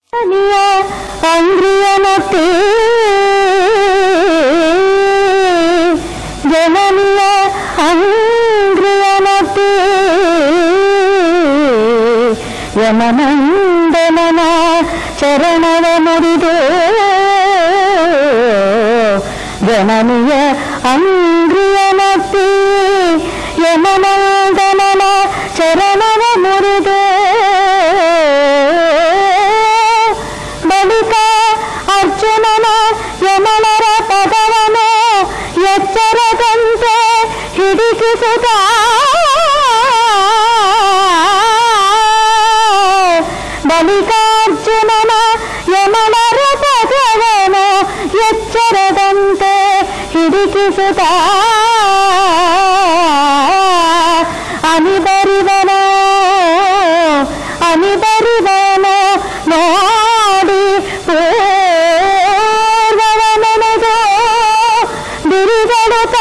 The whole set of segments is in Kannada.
ಜನನಿಯ ಅಂಗ್ರಿಯನತಿ ಜನನಿಯ ಅಂಗ್ರಿಯನತಿ ಯಮನಂದನನ ಚರಣವ ಮುರಿದು ಜನನಿಯ ಅಂಗ್ರಿಯನತಿ ಯಮನಂದನನ ಚರಣವ ಮುರಿದು ಬಳಿಕ ಅರ್ಜುನನ ಯಮನರ ಪದವನು ಎಚ್ಚರದಂತೆ ಹಿಡಿಕಿಸುತ್ತ ಬಳಿಕ ಅರ್ಜುನನ ಯಮನರ ಪದವನು ಎಚ್ಚರದಂತೆ ಹಿಡಿಕಿಸುತ್ತ ಅನಿಬರಿವನೋ ಅನಿಬರಿವನೋ ನೋಡಿ ಪೂರ್ವವನೆನೆದು ಬಿರಿಗಡುತ್ತ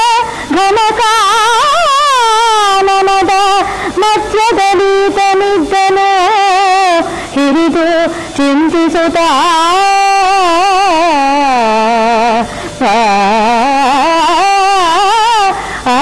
ಘನಕಾನನದ ಮಧ್ಯದಲ್ಲಿ ತನಿದ್ದನು ಹಿರಿದು ಚಿಂತಿಸುತ್ತ ಆ, ಆ,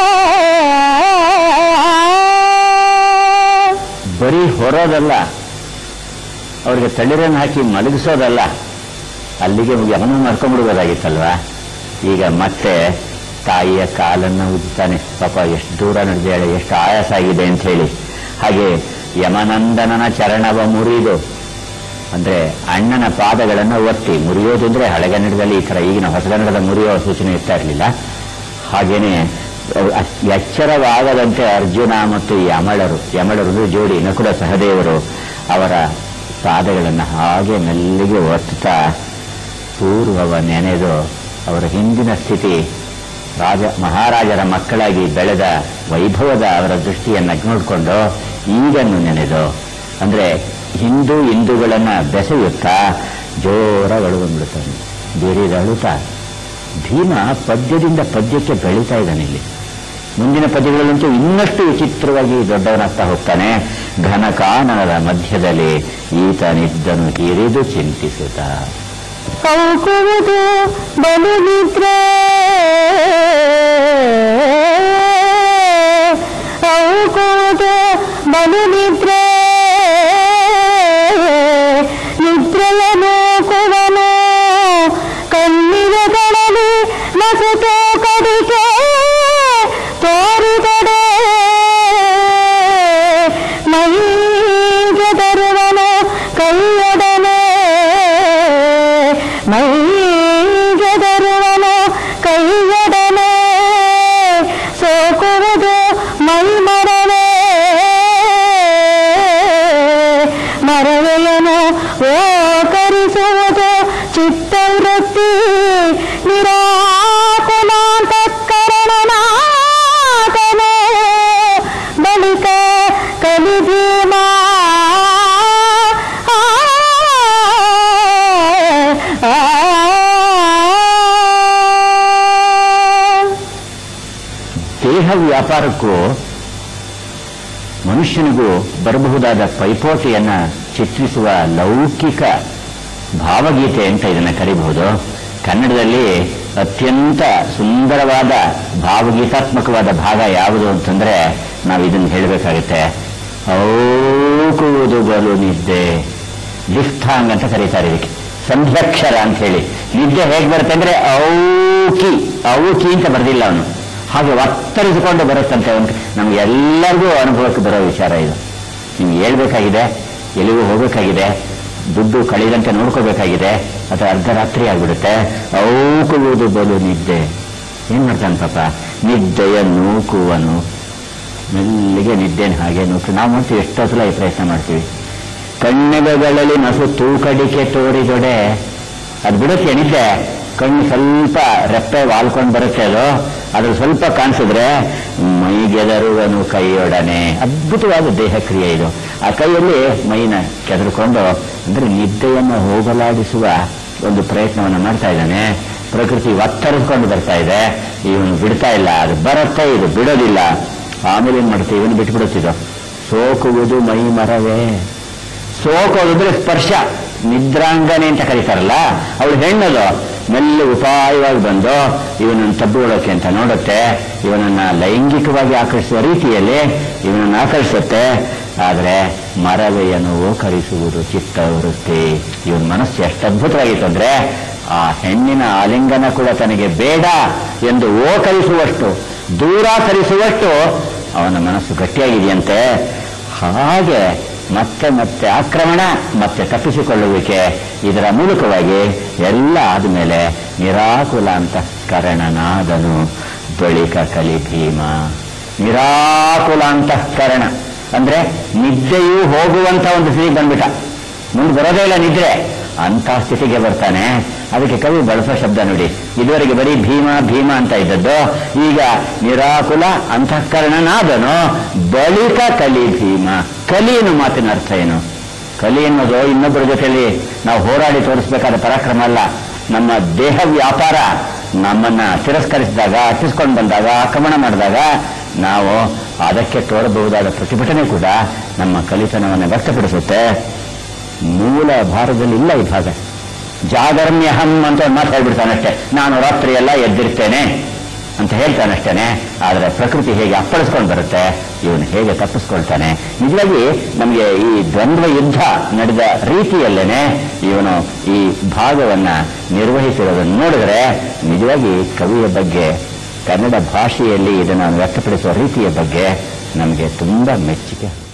ಆ. ಬರೀ ಹೊರೋದಲ್ಲ ಅವ್ರಿಗೆ ತಳಿರನ್ನು ಹಾಕಿ ಮಲಗಿಸೋದಲ್ಲ ಅಲ್ಲಿಗೆ ಮುಗಿ ಅವನು ಮಾಡ್ಕೊಂಡ್ಬಿಡ್ಬೋದಾಗಿತ್ತಲ್ವಾ ಈಗ ಮತ್ತೆ ತಾಯಿಯ ಕಾಲನ್ನು ಉಜ್ತಾನೆ ಪಾಪ ಎಷ್ಟು ದೂರ ನಡೆದಾಳೆ ಎಷ್ಟು ಆಯಾಸ ಆಗಿದೆ ಅಂತ ಹೇಳಿ ಹಾಗೆ ಯಮನಂದನನ ಚರಣವ ಮುರಿದು ಅಂದ್ರೆ ಅಣ್ಣನ ಪಾದಗಳನ್ನು ಒತ್ತಿ ಮುರಿಯೋದು ಅಂದ್ರೆ ಹಳೆಗನ್ನಡದಲ್ಲಿ ಈ ತರ ಈಗಿನ ಹೊಸಗನ್ನಡದ ಮುರಿಯೋ ಸೂಚನೆ ಇರ್ತಾ ಇರಲಿಲ್ಲ ಹಾಗೇನೆ ಅ- ಎಚ್ಚರವಾಗದಂತೆ ಅರ್ಜುನ ಮತ್ತು ಯಮಳರು ಯಮಳರು ಅಂದ್ರೆ ಜೋಡಿ ನಕುಲ ಸಹದೇವರು ಅವರ ಪಾದಗಳನ್ನು ಹಾಗೆ ಮೆಲ್ಲಿಗೆ ಒತ್ತುತ್ತಾ ಪೂರ್ವವ ನೆನೆದು ಅವರ ಹಿಂದಿನ ಸ್ಥಿತಿ ರಾಜ ಮಹಾರಾಜರ ಮಕ್ಕಳಾಗಿ ಬೆಳೆದ ವೈಭವದ ಅವರ ದೃಷ್ಟಿಯನ್ನ ನೋಡಿಕೊಂಡು ಈಗನ್ನು ನೆನೆದು ಅಂದ್ರೆ ಹಿಂದೂ ಹಿಂದೂಗಳನ್ನ ಬೆಸೆಯುತ್ತಾ ಜೋರಗಳು ಬಂದ್ಬಿಡ್ತಾನೆ ಬಿರಿದಳುತ್ತಾ ಭೀಮ ಪದ್ಯದಿಂದ ಪದ್ಯಕ್ಕೆ ಬೆಳೀತಾ ಇದ್ದಾನೆ ಇಲ್ಲಿ ಮುಂದಿನ ಪದ್ಯಗಳಲ್ಲಂತೂ ಇನ್ನಷ್ಟು ವಿಚಿತ್ರವಾಗಿ ದೊಡ್ಡವನಾಗ್ತಾ ಹೋಗ್ತಾನೆ ಘನಕಾನನದ ಮಧ್ಯದಲ್ಲಿ ಈತನಿದ್ದನು ಹಿರಿದು ಚಿಂತಿಸುತ್ತಾ ಕೌಕುವುದು ಬಲು ನಿದ್ರೆ ಕೌಕುವುದು ಬಲು ನಿದ್ರೆ ನಿದ್ರೆಯ ನೋಕುವನು ಕಣ್ಣಿಗೆಗಳಲ್ಲಿ ನಸುತೋ ಕಡಿಕೆ ತೋರಿದಡೆ ಮೈಗೆ ತರುವನು ಕೈಯೊಡನೆ ಮೈಗೆ ತರುವನು ಕೈಯೊಡನೆ ಸೋಕುವುದು ಮೈ ಮರವೇ ಮರವೆಯನು ಓಕರಿಸುವುದು ಚಿತ್ತವೃತ್ತಿ ನಿರಾಕುಲಾಂತಃಕರಣನಾಥನೇ ಬಳಿಕ ಕಲಿಭೀಮ ಆ, ಆ. ದೇಹ ವ್ಯಾಪಾರಕ್ಕೂ ಮನುಷ್ಯನಿಗೂ ಬರಬಹುದಾದ ಪೈಪೋಟಿಯನ್ನ ಚಿತ್ರಿಸುವ ಲೌಕಿಕ ಭಾವಗೀತೆ ಅಂತ ಇದನ್ನ ಕರಿಬಹುದು ಕನ್ನಡದಲ್ಲಿ ಅತ್ಯಂತ ಸುಂದರವಾದ ಭಾವಗೀತಾತ್ಮಕವಾದ ಭಾಗ ಯಾವುದು ಅಂತಂದ್ರೆ ನಾವು ಇದನ್ನು ಹೇಳಬೇಕಾಗುತ್ತೆ ಔಕುವುದು ಬಲು ನಿದ್ದೆ ಲಿಫ್ಟಾಂಗ್ ಅಂತ ಕರೀತಾರೆ ಇದಕ್ಕೆ ಸಂಧ್ಯಕ್ಷರ ಅಂತ ಹೇಳಿ ನಿದ್ದೆ ಹೇಗೆ ಬರುತ್ತೆ ಅಂದ್ರೆ ಔಕಿ ಔಕಿ ಅಂತ ಬರೆದಿಲ್ಲ ಅವನು ಹಾಗೆ ಒತ್ತರಿಸಿಕೊಂಡು ಬರುತ್ತಂತೆ ಅವನು ನಮ್ಗೆಲ್ಲರಿಗೂ ಅನುಭವಕ್ಕೆ ಬರೋ ವಿಚಾರ ಇದು ನಿಮ್ಗೆ ಹೇಳ್ಬೇಕಾಗಿದೆ ಎಲ್ಲಿಗೂ ಹೋಗಬೇಕಾಗಿದೆ ದುಡ್ಡು ಕಳೆದಂತೆ ನೋಡ್ಕೋಬೇಕಾಗಿದೆ ಅಥವಾ ಅರ್ಧರಾತ್ರಿ ಆಗ್ಬಿಡುತ್ತೆ ಔಕುವುದು ಬಲು ನಿದ್ದೆ ಏನ್ ಮಾಡ್ತಾನೆ ಪಾಪ ನಿದ್ದೆಯ ನೂಕುವನು ಮೆಲ್ಲಿಗೆ ನಿದ್ದೆನ ಹಾಗೆ ನೂಕು ನಾವು ಮತ್ತು ಎಷ್ಟೋ ಸಲ ಈ ಪ್ರಯತ್ನ ಮಾಡ್ತೀವಿ ಕಣ್ಣೆಗಳಲ್ಲಿ ನಸು ತೂಕಡಿಕೆ ತೋರಿದೊಡೆ ಅದು ಬಿಡುತ್ತೆ ನಿದ್ದೆ ಕಣ್ಣು ಸ್ವಲ್ಪ ರೆಪ್ಪೆ ವಾಲ್ಕೊಂಡು ಬರುತ್ತೆ ಅದು ಅದ್ರ ಸ್ವಲ್ಪ ಕಾಣಿಸಿದ್ರೆ ಮೈಗೆದರುವನು ಕೈಯೊಡನೆ ಅದ್ಭುತವಾದ ದೇಹ ಕ್ರಿಯೆ ಇದು ಆ ಕೈಯಲ್ಲಿ ಮೈನ ಕೆದರ್ಕೊಂಡು ಅಂದ್ರೆ ನಿದ್ದೆಯನ್ನು ಹೋಗಲಾಡಿಸುವ ಒಂದು ಪ್ರಯತ್ನವನ್ನು ಮಾಡ್ತಾ ಇದ್ದಾನೆ ಪ್ರಕೃತಿ ಒತ್ತರಿಸ್ಕೊಂಡು ಬರ್ತಾ ಇದೆ ಇವನು ಬಿಡ್ತಾ ಇಲ್ಲ ಅದು ಬರುತ್ತೆ ಇದು ಬಿಡೋದಿಲ್ಲ ಆಮೇಲೆ ಏನ್ ಮಾಡ್ತೀವಿ ಇವನು ಬಿಟ್ಬಿಡುತ್ತಿದ್ದು ಸೋಕುವುದು ಮೈ ಮರವೇ ಸೋಕೋದು ಅಂದ್ರೆ ಸ್ಪರ್ಶ ನಿದ್ರಾಂಗನೆ ಅಂತ ಕರೀತಾರಲ್ಲ ಅವಳು ಹೆಣ್ಣದು ಮೆಲ್ಲ ಉಪಾಯವಾಗಿ ಬಂದು ಇವನನ್ನು ತಬ್ಬುಕೊಳ್ಳೋಕೆ ಅಂತ ನೋಡುತ್ತೆ ಇವನನ್ನ ಲೈಂಗಿಕವಾಗಿ ಆಕರ್ಷಿಸುವ ರೀತಿಯಲ್ಲಿ ಇವನನ್ನು ಆಕರ್ಷಿಸುತ್ತೆ ಆದರೆ ಮರವೆಯನ್ನು ಓಕರಿಸುವುದು ಚಿತ್ತವೃತ್ತಿ ಇವನ ಮನಸ್ಸು ಎಷ್ಟು ಅದ್ಭುತವಾಗಿತ್ತು ಅಂದ್ರೆ ಆ ಹೆಣ್ಣಿನ ಆಲಿಂಗನ ಕೂಡ ತನಗೆ ಬೇಡ ಎಂದು ಓಕರಿಸುವಷ್ಟು ದೂರ ಸರಿಸುವಷ್ಟು ಅವನ ಮನಸ್ಸು ಗಟ್ಟಿಯಾಗಿದೆಯಂತೆ ಹಾಗೆ ಮತ್ತೆ ಮತ್ತೆ ಆಕ್ರಮಣ ಮತ್ತೆ ತಪ್ಪಿಸಿಕೊಳ್ಳುವಿಕೆ ಇದರ ಮೂಲಕವಾಗಿ ಎಲ್ಲ ಆದಮೇಲೆ ನಿರಾಕುಲ ಅಂತ ಕರಣನಾದನು ಬಳಿಕ ಕಲಿ ಭೀಮ ನಿರಾಕುಲ ಅಂತಃಕರಣ ಅಂದ್ರೆ ನಿದ್ದೆಯೂ ಹೋಗುವಂತ ಒಂದು ಸ್ಥಿತಿಗೆ ಬಂದ್ಬಿಟ್ಟ ಮುಂದೆ ಬರೋದೇ ಇಲ್ಲ ನಿದ್ರೆ ಅಂತ ಸ್ಥಿತಿಗೆ ಬರ್ತಾನೆ ಅದಕ್ಕೆ ಕವಿ ಬಳಸೋ ಶಬ್ದ ನೋಡಿ ಇದುವರೆಗೆ ಬರೀ ಭೀಮ ಭೀಮ ಅಂತ ಇದ್ದದ್ದು ಈಗ ನಿರಾಕುಲ ಅಂತಃಕರಣನಾದನು ಬಳಿಕ ಕಲಿ ಭೀಮ ಕಲಿ ಅನ್ನೋ ಮಾತಿನ ಅರ್ಥ ಏನು ಕಲಿ ಅನ್ನೋದು ಇನ್ನೊಬ್ಬರ ಜೊತೆಯಲ್ಲಿ ನಾವು ಹೋರಾಡಿ ತೋರಿಸಬೇಕಾದ ಪರಾಕ್ರಮ ಅಲ್ಲ ನಮ್ಮ ದೇಹ ವ್ಯಾಪಾರ ನಮ್ಮನ್ನ ತಿರಸ್ಕರಿಸಿದಾಗ ಅಟ್ಟಿಸ್ಕೊಂಡು ಬಂದಾಗ ಆಕ್ರಮಣ ಮಾಡಿದಾಗ ನಾವು ಅದಕ್ಕೆ ತೋರಬಹುದಾದ ಪ್ರತಿಭಟನೆ ಕೂಡ ನಮ್ಮ ಕಲಿತನವನ್ನು ವ್ಯಕ್ತಪಡಿಸುತ್ತೆ ಮೂಲ ಭಾರತದಲ್ಲಿ ಇಲ್ಲ ಈ ಭಾಗ ಜಾಗರಮ್ಯಹಂ ಅಂತ ಒಂದು ಮಾತು ಹೇಳ್ಬಿಡ್ತಾನಷ್ಟೇ ನಾನು ರಾತ್ರಿ ಎಲ್ಲ ಎದ್ದಿರ್ತೇನೆ ಅಂತ ಹೇಳ್ತಾನಷ್ಟೇನೆ ಆದರೆ ಪ್ರಕೃತಿ ಹೇಗೆ ಅಪ್ಪಳಿಸ್ಕೊಂಡು ಬರುತ್ತೆ ಇವನು ಹೇಗೆ ತಪ್ಪಿಸ್ಕೊಳ್ತಾನೆ ನಿಜವಾಗಿ ನಮಗೆ ಈ ದ್ವಂದ್ವ ಯುದ್ಧ ನಡೆದ ರೀತಿಯಲ್ಲೇನೆ ಇವನು ಈ ಭಾಗವನ್ನ ನಿರ್ವಹಿಸಿರೋದನ್ನು ನೋಡಿದ್ರೆ ನಿಜವಾಗಿ ಕವಿಯ ಬಗ್ಗೆ ಕನ್ನಡ ಭಾಷೆಯಲ್ಲಿ ಇದನ್ನು ವ್ಯಕ್ತಪಡಿಸುವ ರೀತಿಯ ಬಗ್ಗೆ ನಮಗೆ ತುಂಬಾ ಮೆಚ್ಚುಗೆ